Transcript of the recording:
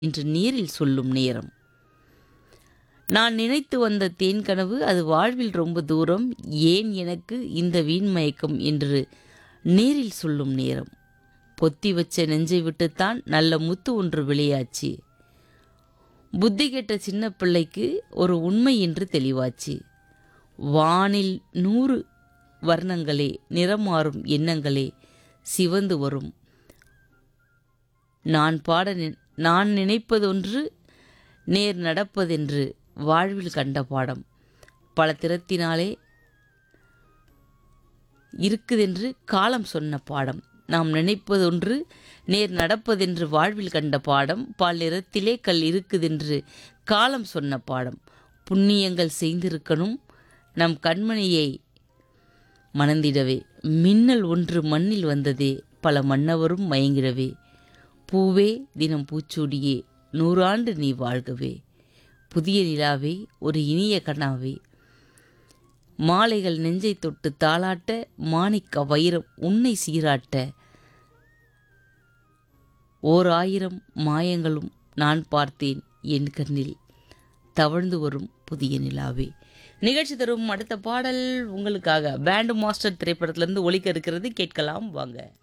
என்று நேரில் சொல்லும் நேரம் நான் நினைத்து வந்த தேன் கனவு அது வாழ்வில் ரொம்ப தூரம் ஏன் எனக்கு இந்த வீண் மயக்கம் என்று நேரில் சொல்லும் நேரம் பொத்தி வச்ச நெஞ்சை விட்டுத்தான் நல்ல முத்து ஒன்று வெளியாச்சு புத்தி கெட்ட சின்ன பிள்ளைக்கு ஒரு உண்மை என்று தெளிவாச்சு வானில் நூறு வர்ணங்களே நிறம் மாறும் எண்ணங்களே சிவந்து வரும் நான் பாட நி- நான் நினைப்பதொன்று நேர் நடப்பதென்று வாழ்வில் கண்ட பாடம் பல திறத்தினாலே இருக்குதென்று காலம் சொன்ன பாடம் நாம் நினைப்பதொன்று நேர் நடப்பதென்று வாழ்வில் கண்ட பாடம் பால் நிறத்திலே கல் இருக்குதென்று காலம் சொன்ன பாடம் புண்ணியங்கள் செய்திருக்கணும் நம் கண்மணியை மணந்திடவே மின்னல் ஒன்று மண்ணில் வந்ததே பல மன்னவரும் மயங்கிடவே பூவே தினம் பூச்சூடியே நூறாண்டு நீ வாழ்கவே புதிய நிலாவே ஒரு இனிய கனாவே மாலைகள் நெஞ்சை தொட்டு தாளாட்ட மாணிக்க வைரம் உன்னை சீராட்ட ஓர் ஆயிரம் மாயங்களும் நான் பார்த்தேன் என் கண்ணில் தவழ்ந்து வரும் புதிய நிலாவே நிகழ்ச்சி தரும் அடுத்த பாடல் உங்களுக்காக பேண்டு மாஸ்டர் திரைப்படத்திலிருந்து ஒலிக்க இருக்கிறது கேட்கலாம் வாங்க